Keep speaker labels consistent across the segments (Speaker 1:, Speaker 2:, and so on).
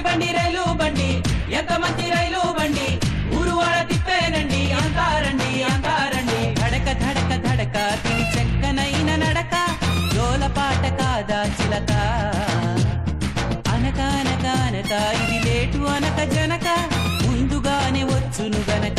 Speaker 1: బండి రైలు బండి ఎంత మంచి రైలు బండి ఊరు వాడ తిప్పేనండి అంతారండి అంతారండి ధడక ధడక ధడక తిని చెక్కనైన నడక జోల పాట కాదా చిలక అనక అనక అనక ఇది లేటు అనక జనక ముందుగానే వచ్చును గనక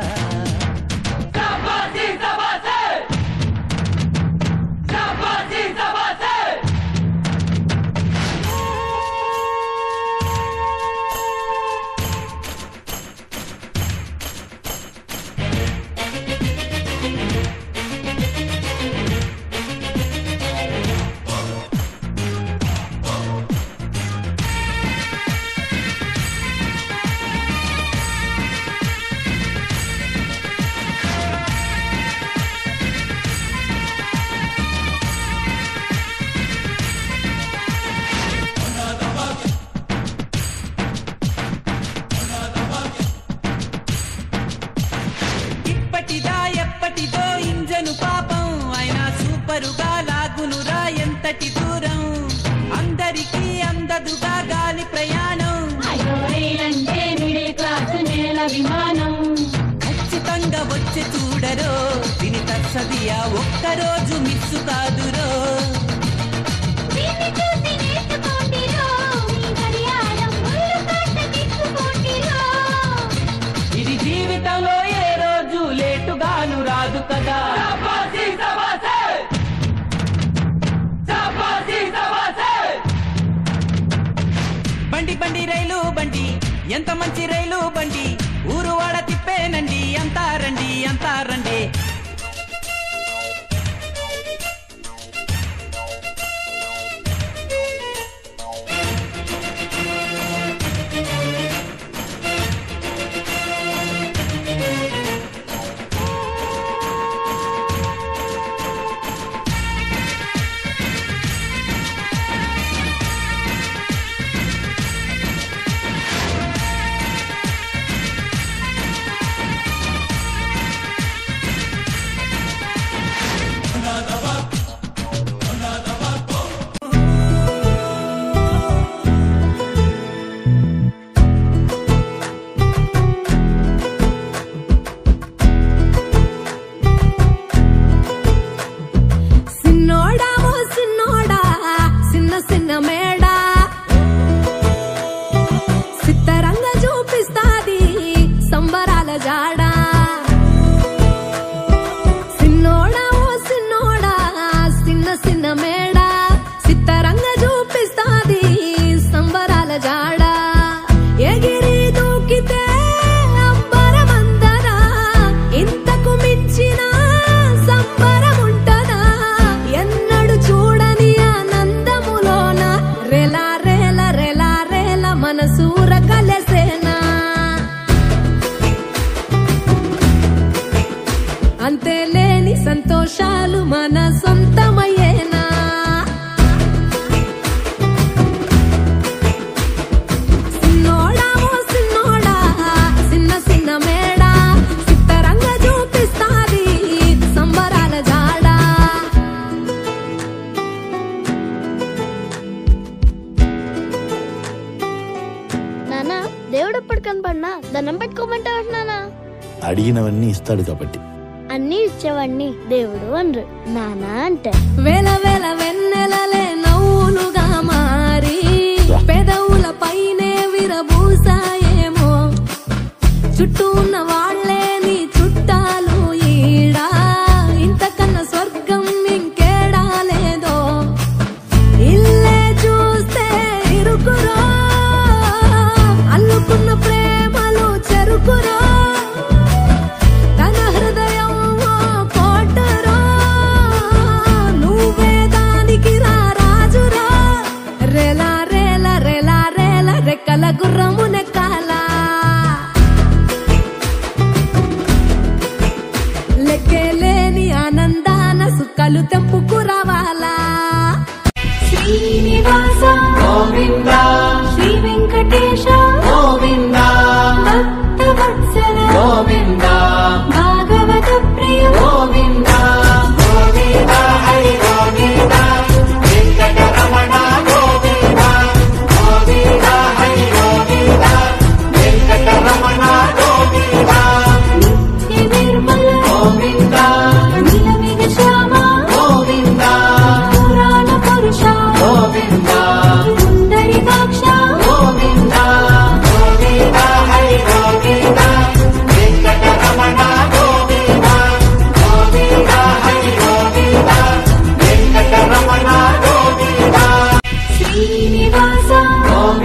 Speaker 1: ఇప్పటిదా ఎప్పటిదో ఇంజను పాపం అయినా సూపరుగా లాగునురా ఎంతటి దూరం అందరికీ అందదుగా గాలి ప్రయాణం
Speaker 2: అయ్యో రైలంటే మిడిల్ క్లాస్ నేల విమానం
Speaker 1: ఖచ్చితంగా వచ్చి చూడరో దీని తస్సదియా ఒక్కరోజు మిస్సు కాదురో
Speaker 2: దీన్ని చూసి నేర్చుకోండిరో మీ గడియారం ముళ్ళు కట్టకిచ్చుకోండిరో
Speaker 1: ఇది జీవితంలో ఏ రోజు లేటుగాను రాదు కదా బండి బండి రైలు బండి ఎంత మంచి రైలు బండి ఊరు వాడ తిప్పేనండి అంతా రండి అంతా రండి
Speaker 3: సిన్నోడా ఓ సిన్నోడా సిన్న సిన్న మేడా సిత్తరంగ చూపిస్తాది సంబరాల జాడా సిన్నోడా ఓ సిన్నోడా సిన్న సిన్న మేడా సిత్తరంగ చూపిస్తాది సంబరాల జాడా ఎగిరి దూకితే అంబరమందనా ఇంతకు మించిన సంబరం ఉంటదా ఎన్నడు చూడని ఆనందములోన రెలా రేల రెలా రేల మనసూర కలసేనా అంతే లేని సంతోషాలు మన సొంతమయ్యేనా సిన్నోడా ఓ సిన్నోడా సిన్న సిన్న మేడా సిత్తరంగ చూపిస్తాది సంబరాల జాడా
Speaker 4: నానా దేవుడు ఎప్పుడు కనపడినా దండం పెట్టుకోమంటావు నానా
Speaker 5: అడిగినవన్నీ ఇస్తాడు కాబట్టి
Speaker 4: అన్ని ఇచ్చేవాడిని దేవుడు అనరు నానా అంటే
Speaker 3: వేల వేల వెన్నెలలే నవ్వులుగా మారి పెదవుల పైనే విరబూసాయేమో చుట్టూ ఉన్న వాళ్ళే నీ చుట్టాలు ఈడా ఇంతకన్నా స్వర్గం ఇంకేడా లేదో ఇల్లే చూస్తే ఇరుకురో అల్లుకున్న ప్రేమలు చెరుకురో తన హృదయం ఓ కోటరో నువ్వే దానికి రారా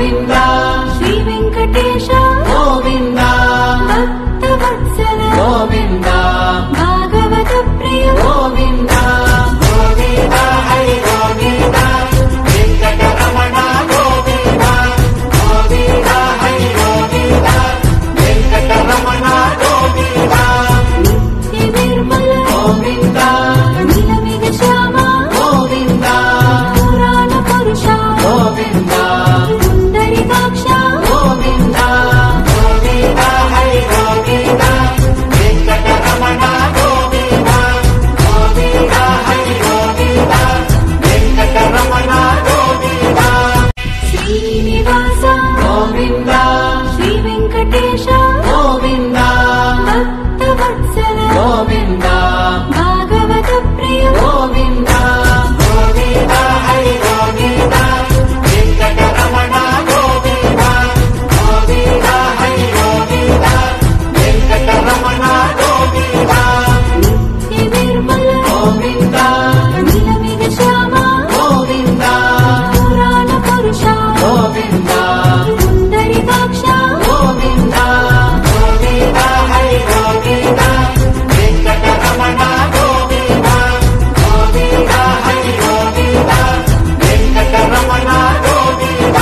Speaker 1: గోవింద
Speaker 2: శ్రీ వెంకటేశ
Speaker 1: గోవింద
Speaker 2: భక్త వత్సల
Speaker 1: గోవింద
Speaker 2: భాగవత ప్రియ
Speaker 1: గోవింద గోవింద హరి గోవింద వెంకటరమణ గోవింద గోవింద హరి గోవింద వెంకటరమణ గోవింద
Speaker 2: నిత్య నిర్మల
Speaker 1: గోవింద
Speaker 2: నిలమిగ శ్యామ
Speaker 1: గోవింద
Speaker 2: పురాణ పురుష
Speaker 1: గోవింద
Speaker 2: సుందరికాక్ష
Speaker 1: గోవింద గోవింద హరి గోవింద వెంకటరమణ గోవింద గోవింద హరి గోవింద వెంకటరమణ గోవింద
Speaker 2: శ్రీనివాస
Speaker 1: గోవింద
Speaker 2: శ్రీ వెంకటేశ
Speaker 1: గోవింద
Speaker 2: భక్త వత్సల
Speaker 1: గోవింద
Speaker 2: భాగవత ప్రియ
Speaker 1: గోవింద గోవింద హరి గోవింద వెంకటరమణ గోవింద గోవింద హరి గోవింద వెంకటరమణ గోవింద
Speaker 2: నిత్య నిర్మల
Speaker 1: గోవింద
Speaker 2: నిలమిగ శ్యామ
Speaker 1: గోవింద
Speaker 2: పురాణ పురుష
Speaker 1: గోవింద
Speaker 2: సుందరికాక్ష
Speaker 1: గోవింద గోవింద హరి గోవింద వెంకటరమణ గోవింద గోవింద హరి గోవింద వెంకటరమణ గోవింద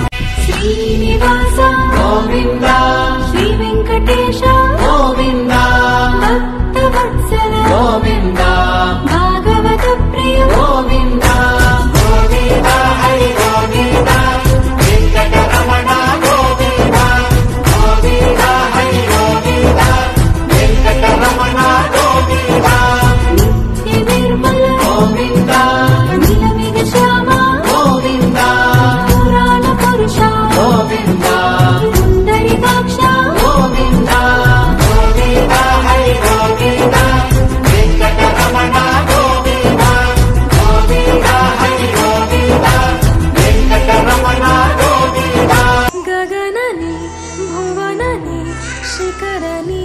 Speaker 2: శ్రీనివాస
Speaker 1: గోవింద
Speaker 2: శ్రీ వెంకటేశ
Speaker 1: గోవింద
Speaker 2: భక్త వత్సల
Speaker 1: గోవింద
Speaker 2: భాగవత ప్రియ
Speaker 1: గోవింద గోవింద హరి గోవింద వెంకటరమణ గోవింద గోవింద హరి గోవింద వెంకటరమణ గోవింద
Speaker 2: నిత్య నిర్మల
Speaker 1: గోవింద
Speaker 2: నిలమిగ శ్యామ
Speaker 1: గోవింద
Speaker 2: పురాణ పురుష
Speaker 1: గోవింద
Speaker 2: సుందరికాక్ష
Speaker 1: గోవింద గోవింద హరి గోవింద వెంకటరమణ గోవింద గోవింద హరి గోవింద వెంకటరమణ గోవింద
Speaker 2: గగనని భువనని ಶಿಖರನಿ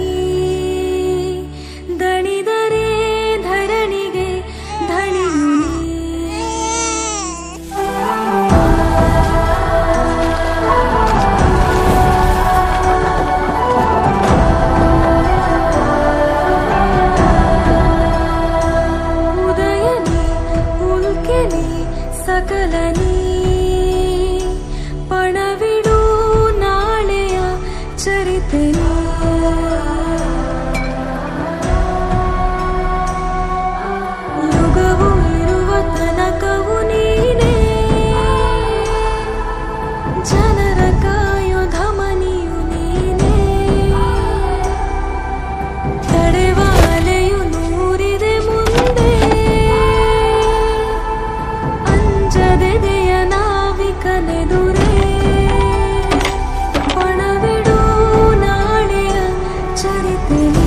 Speaker 2: ದಣಿದರೆ ಧರಣಿಗೆ ಧಣಿಯುನಿ ಉದಯನಿ ಉಲ್ಕೆನಿ ಸಕಲನಿ ಪಣವಿಡು ನಾಳೆಯ ಚರಿತೆನಿ ಯುಗವು ಇರುವ ತನಕವು ನೀನೇ ಜನರ ಕಾಯೋ ಧಮನಿಯು ನೀನೇ ತಡೆವಾಲೆಯು ನೂರಿದೆ ಮುಂದೆ ಅಂಜದೆದೆಯ ನಾವಿಕನೆದುರೇ ಪಣವಿಡು ನಾಳೆಯ ಚರಿತೆನಿ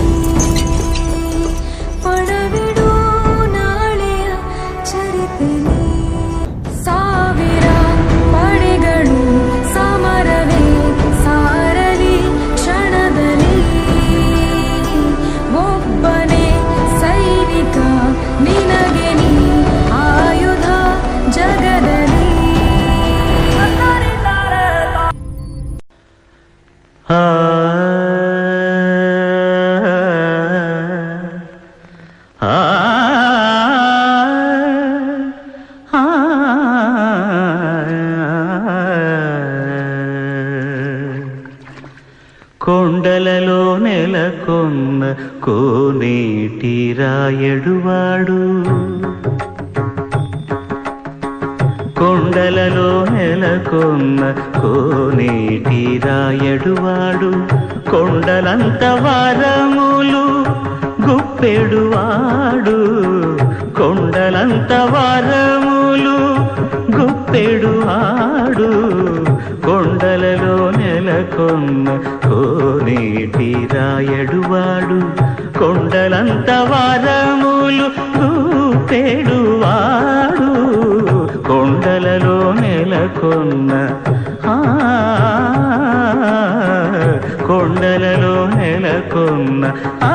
Speaker 2: ಪಣವಿಡು ನಾಳೆಯ ಚರಿತೆನಿ ಸಾವಿರ ಪಡೆಗಳು ಸಮರವೇ ಸಾರಲಿ ಕ್ಷಣದಲ್ಲಿ ಒಬ್ಬನೇ ಸೈನಿಕ ನಿನಗೆ ನೀ ಆಯುಧ ಜಗದಲ್ಲಿ
Speaker 6: ಆ ಆ ఆ కొండలలో నెలకొన్న కోనేటి రాయడువాడు కొండలలో నెలకొన్న కోనేటి రాయడువాడు కొండలంత వారములు గుప్పెడువాడు కొండలంత వారములు గుప్పెడువాడు కొండలలో నెలకొన్న కోనేటి రాయడువాడు కొండలంత వారములు గుప్పెడువాడు కొండలలో నెలకొన్న ఆ, కొండలలో నెలకొన్న ఆ,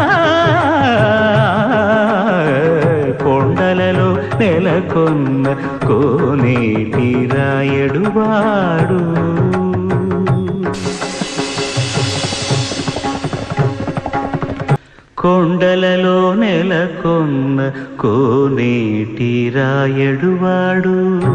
Speaker 6: కొండలలో నెలకొన్న కోనేటి రాయడువాడు కొండలలో నెలకొన్న కోనేటి రాయడువాడు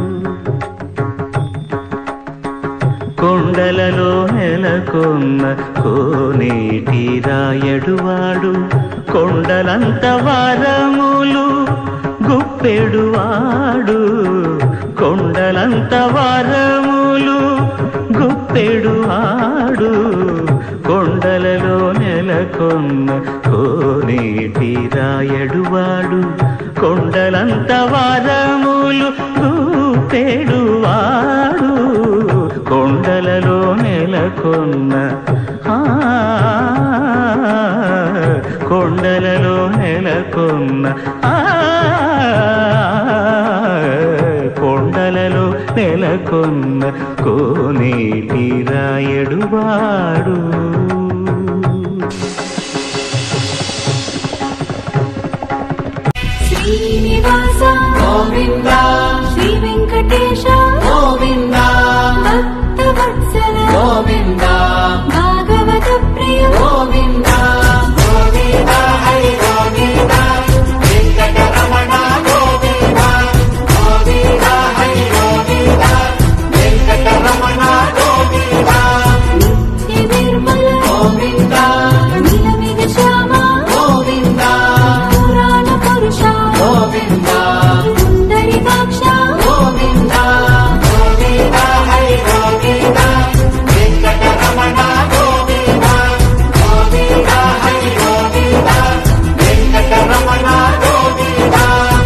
Speaker 6: కొండలలో నెలకొన్న కోనేటి రాయడువాడు కొండలంత వారములు గుప్పెడువాడు కొండలంత వారములు గుప్పెడువాడు కొండలలో నెలకొన్న కోనేటి రాయడువాడు కొండలంత వారములు గుప్పెడువాడు కొండలలో నెలకొన్న ఆ, కొండలలో నెలకొన్న ఆ, కొండలలో నెలకొన్న కోనేటి రాయడువాడు
Speaker 3: శ్రీనివాస
Speaker 1: గోవింద
Speaker 3: శ్రీ వెంకటేశ
Speaker 1: గోవింద
Speaker 3: భక్తవత్సల
Speaker 1: గోవింద
Speaker 3: భాగవత ప్రియ
Speaker 1: గోవింద గోవింద హరి గోవింద వెంకటరమణ గోవింద గోవింద హరి గోవింద వెంకటరమణ గోవింద
Speaker 3: నిత్య నిర్మల
Speaker 1: గోవింద
Speaker 3: నిలమిగ శ్యామ
Speaker 1: గోవింద
Speaker 3: పురాణ పురుష
Speaker 1: గోవింద
Speaker 3: సుందరికాక్ష
Speaker 1: గోవింద గోవింద హరి గోవింద వెంకటరమణ గోవింద గోవింద హరి గోవింద వెంకటరమణ గోవింద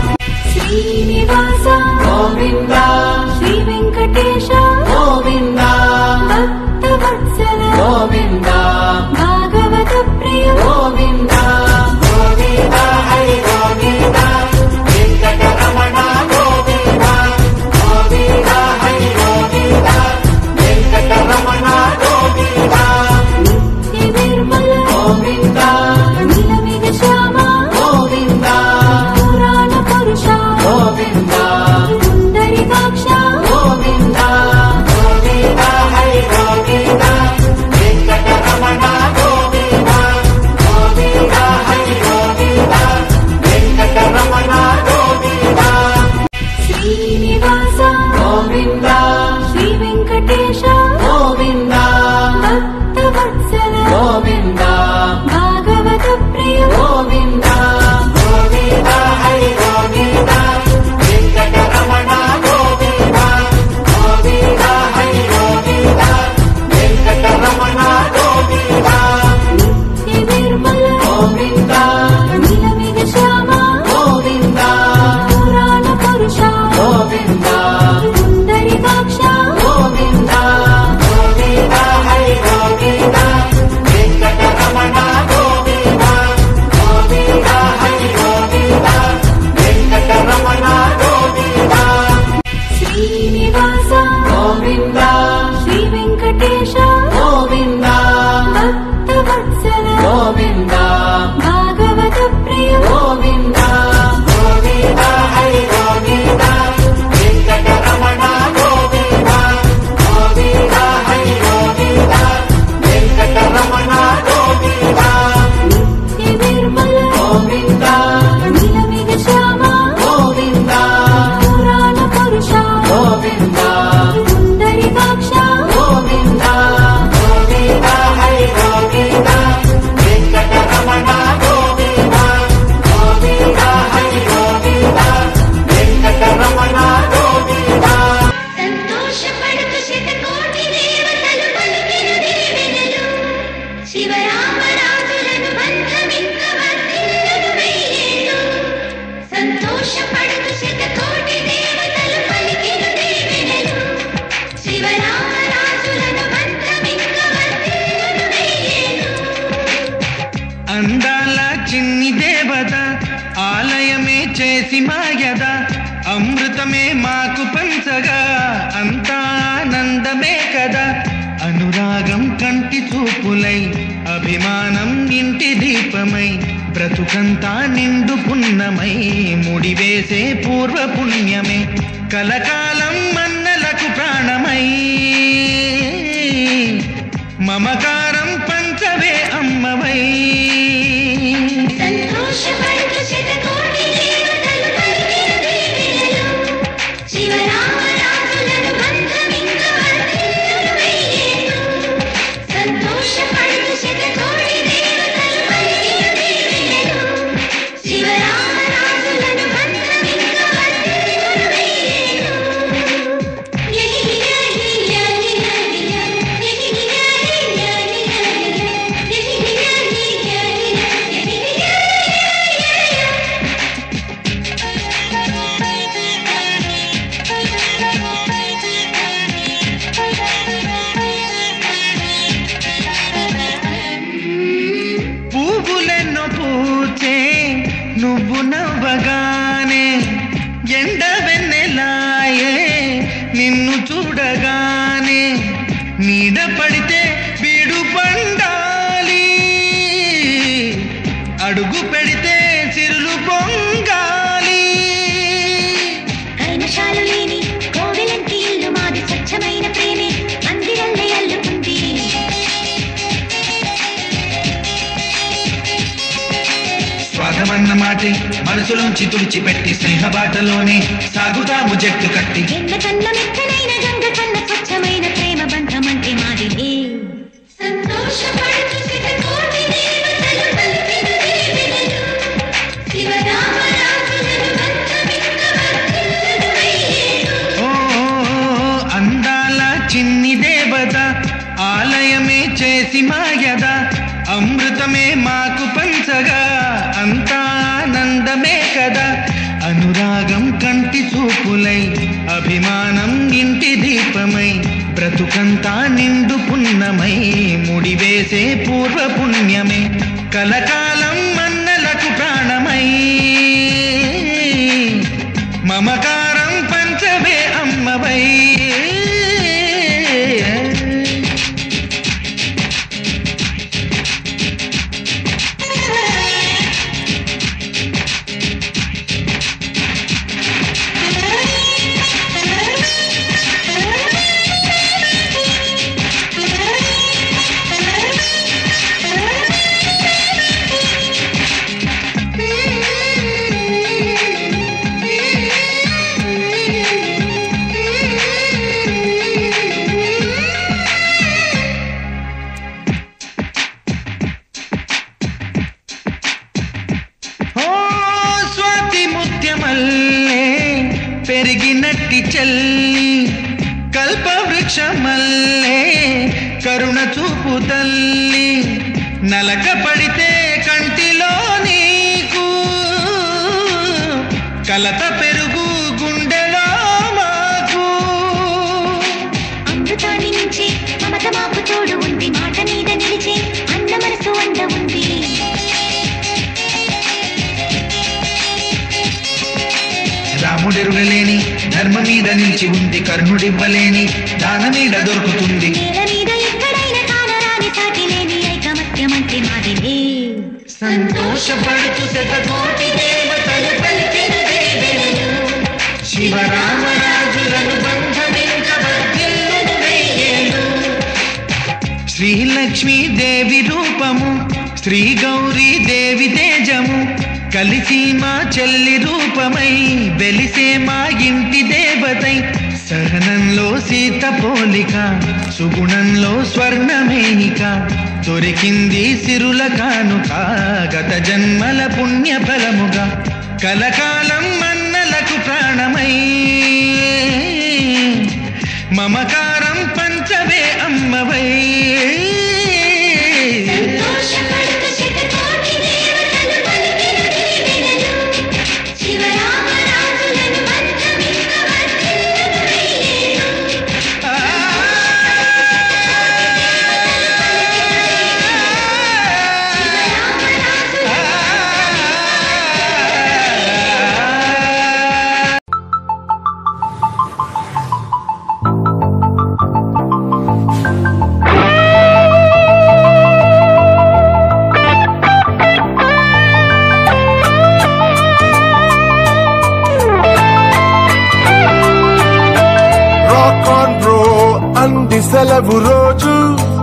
Speaker 3: శ్రీనివాస
Speaker 1: గోవింద
Speaker 3: శ్రీ వెంకటేశ
Speaker 1: గోవింద
Speaker 3: భక్తవత్సల
Speaker 1: గోవింద
Speaker 3: భాగవత ప్రియ
Speaker 1: గోవింద గోవింద హరి గోవింద వెంకటరమణ గోవింద గోవింద హరి గోవింద వెంకటరమణ గోవింద
Speaker 3: నిత్య నిర్మల
Speaker 1: గోవింద
Speaker 3: నిలమిగ శ్యామ
Speaker 1: గోవింద
Speaker 3: పురాణ పురుష
Speaker 1: గోవింద
Speaker 3: సుందరికాక్ష
Speaker 1: గోవింద గోవింద హరి గోవింద వెంకటరమణ గోవింద గోవింద హరి గోవింద వెంకటరమణ గోవింద
Speaker 3: శ్రీనివాస
Speaker 1: గోవింద
Speaker 3: శ్రీ వెంకటేశ
Speaker 1: గోవింద
Speaker 3: భక్తవత్సల
Speaker 1: గోవింద
Speaker 3: భాగవత ప్రియ
Speaker 1: గోవింద గోవింద హరి గోవింద వెంకటరమణ గోవింద గోవింద హరి గోవింద వెంకటరమణ గోవింద
Speaker 3: నిత్య నిర్మల
Speaker 1: గోవింద
Speaker 3: నిలమిగ శ్యామ
Speaker 1: గోవింద
Speaker 3: పురాణ పురుష
Speaker 1: గోవింద
Speaker 3: సుందరికాక్ష
Speaker 1: గోవింద గోవింద హరి గోవింద వెంకటరమణ గోవింద గోవింద హరి గోవింద వెంకటరమణ గోవింద
Speaker 3: శ్రీనివాస
Speaker 1: గోవింద
Speaker 3: శ్రీ వెంకటేశ
Speaker 1: గోవింద
Speaker 3: భక్తవత్సల
Speaker 1: గోవింద
Speaker 3: భాగవత ప్రియ
Speaker 1: గోవింద గోవింద హరి గోవింద వెంకటరమణ గోవింద గోవింద హరి గోవింద వెంకటరమణ గోవింద
Speaker 3: నిత్య నిర్మల
Speaker 1: గోవింద
Speaker 3: నిలమిగ శ్యామ
Speaker 1: గోవింద
Speaker 3: పురాణ పురుష
Speaker 1: గోవింద
Speaker 3: సుందరికాక్ష
Speaker 1: గోవింద గోవింద హరి గోవింద వెంకటరమణ గోవింద గోవింద హరి గోవింద వెంకటరమణ గోవింద
Speaker 7: సంతోషపడుతు శతకోటి దేవతలు పలికిన దీవెనలు శివరామరాజులను బంధమింక వర్ధిల్లును వెయ్యేళ్ళు సంతోషపడుతు శతకోటి దేవతలు పలికిన దీవెనలు శివరామరాజులను బంధమింక వర్ధిల్లును వెయ్యేళ్ళు
Speaker 8: అందాల చిన్ని దేవత ఆలయమే చేసి మాయద అమృతమే మాకు పంచగా అంతా ఆనందమే కదా అనురాగం కంటి చూపులై అభిమానం ఇంటి దీపమై బ్రతుకంతా నిండు పున్నమై ముడివేసే పూర్వ పుణ్యమే కలకాలం మన్నలకు ప్రాణమై మమకారం పంచవే అమ్మవై పడితే వీడు పండాలి అడుగు పెడితే సిరులు పొంగాలి
Speaker 7: కల్మషాలు లేని కోవెలంటి ఇల్లు మాది స్వచ్ఛమైన ప్రేమే అందిరల్లే అల్లుకుంది
Speaker 8: స్వాగమన్న మాటే మనసులోంచి తుడిచిపెట్టి స్నేహబాటలోనే సాగుతాము జట్టు కట్టి
Speaker 7: ఎన్న కన్న మెత్తనైన గంగ కన్న స్వచ్ఛమైన ప్రేమ బంధం అంటే మాది సంతోషపడుతూ శతకోటి దేవతలు పలికిన దీవెనలు. శివరామరాజులను బంధమిక్క వర్ధిల్లును వెయ్యేళ్ళు.
Speaker 8: ఓ అందాల చిన్ని దేవత ఆలయమే చేసి మాయద అమృతమే మాకు పంచగా అంతా ఆనందమే కదా అనురాగం కంటి చూపులై అభిమానం ఇంటి దీపమై బ్రతుకంతా నిండు పున్నమై ముడివేసే పూర్వ పుణ్యమే కలకాలం మన్నలకు ప్రాణమై మమకారం పంచవే అమ్మవై ఓ స్వాతి ముత్యమల్లే పెరిగినట్టి చల్లి కల్ప వృక్షమల్లే కరుణ చూపు తల్లి నలక పడితే కంటిలో నీకు కలత పెరుగు గుండెలో మాకు
Speaker 7: అమృతాన్ని నుంచి మమత మాకు తోడు ఉంది మాట మీద నిలిచే అన్న మనసు అండ ఉంది
Speaker 8: రాముడెరుగలేని ధర్మ మీద నిలిచి ఉంది కర్ణుడివ్వలేని దాన మీద దొరుకుతుంది
Speaker 7: నేల మీద ఎక్కడైనా కానరాని సాటి లేని ఐకమత్యం అంటే మాదిలే
Speaker 8: సంతోషపడుతూ శతకోటి దేవతలు పలికిన దేవెనలు శివరామరాజులను బంధమించబద్దెల్లును వెయ్యేళ్ళు శ్రీలక్ష్మీ దేవి రూపము శ్రీ గౌరీ దేవి తేజము కలిసి మా చెల్లి రూపమై వెలిసే మా ఇంటి దేవతై సహనంలో సీత పోలిక సుగుణంలో స్వర్ణమేనిక దొరికింది సిరుల కానుక గత జన్మల పుణ్య ఫలముగా కలకాలం మన్నలకు ప్రాణమై మమకారం పంచవే అమ్మవై
Speaker 7: సంతోషపడుతూ శతకోటి దేవతలు పలికిన దీవెనలు. శివరామరాజులను బంధమిక్క వర్ధిల్లును వెయ్యేళ్ళు.
Speaker 9: రాక్ ఆన్ బ్రో అంది సెలవు రోజు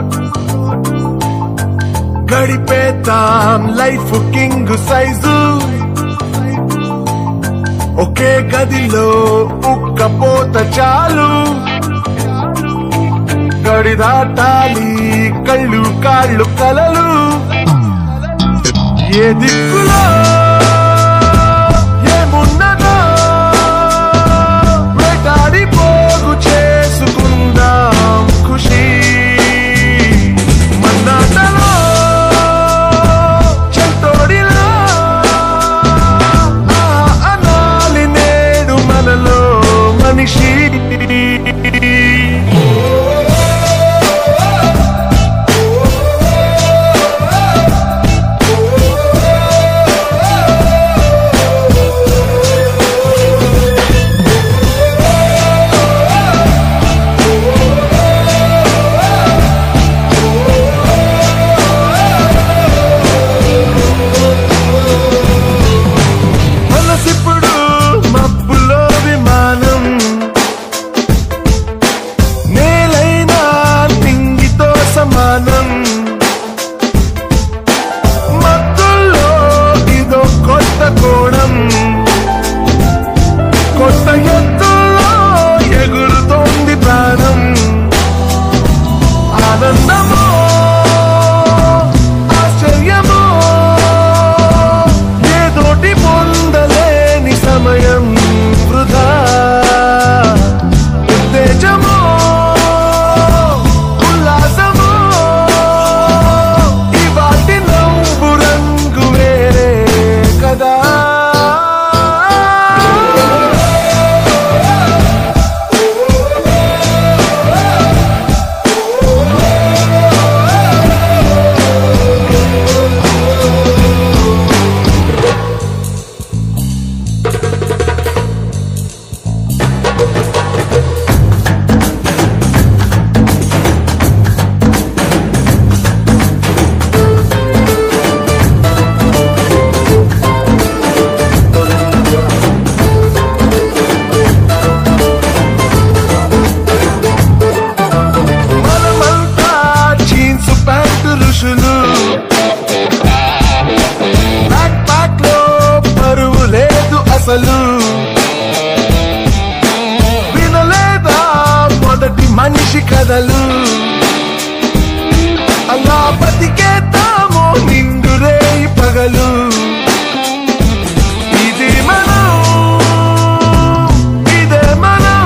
Speaker 9: గడిపేతాం లైఫ్ కింగ్ సైజు ఒకే గదిలో ఉక్కపోత చాలు గడి దాటాలి కళ్ళు కాళ్ళు కలలు ఏ దిక్కులో ఏమున్నదో వేటాడి పోగు చేసుకుందాం ఖుషి మన్నాటలో చెంటోడిలా ఆ అనాలి నేడు మనలో మనిషి అసలు వినలేదా మొదటి మనిషి కథలు అలా బతికేద్దామో నిండు రేయి పగలు ఇది మనం ఇదే మనం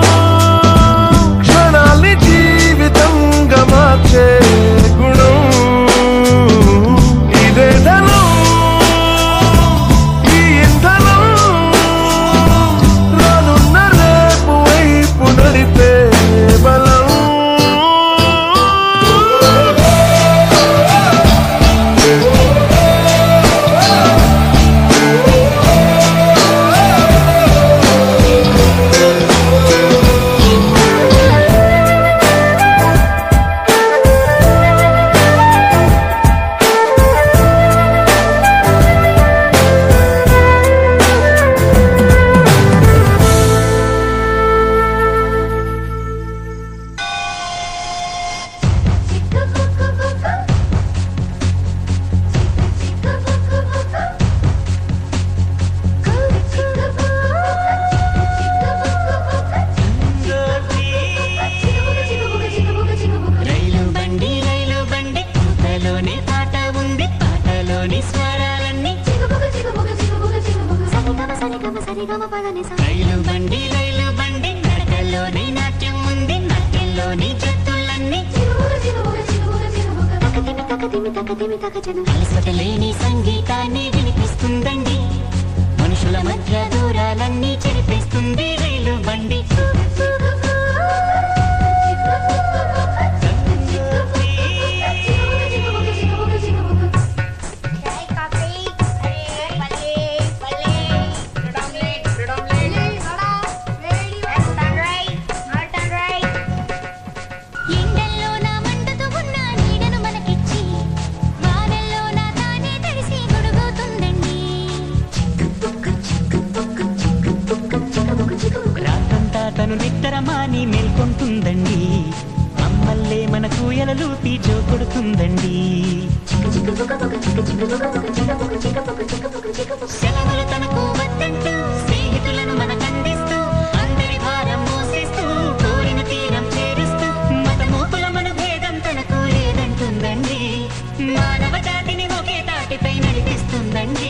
Speaker 9: క్షణాల్ని జీవితంగా మార్చే గుణం ఇదే ధనం ఈ ఇంధనం రానున్న రేపు వైపు నడిపే బలం
Speaker 1: రైలు బండి రైలు బండి కూతలోని పాట ఉంది పాటలోని స్వరాలన్నీ రైలు బండి రైలు బండి నడకలోని నాట్యం ఉంది నాట్యంలోని జత్తులన్నీ అలసటలేని సంగీతాన్ని వినిపిస్తుందండి మనుషుల మధ్య దూరాలన్నీ చెరిపిస్తుంది రైలు బండి
Speaker 7: ఎండల్లో నా మండుతూ ఉన్న నీడను మనకిచ్చి వానల్లో నా తానే తడిసి గొడుగుతుందండి
Speaker 1: రాత్రంతా తను నిద్రమాని మేల్కొంటుందండి మమ్మల్లే మన కూయలలు పీచో కొడుతుందండి సెలవులు తనకు వద్దంటూ స్నేహితులను మనకందిస్తూ అందరి భారం మోసేస్తూ కోరిన తీరం చేరుస్తూ మతమూపుల మన భేదం తనకు లేదంటుందండి మానవ జాతిని ఒకే తాటిపై నడిపిస్తుందండి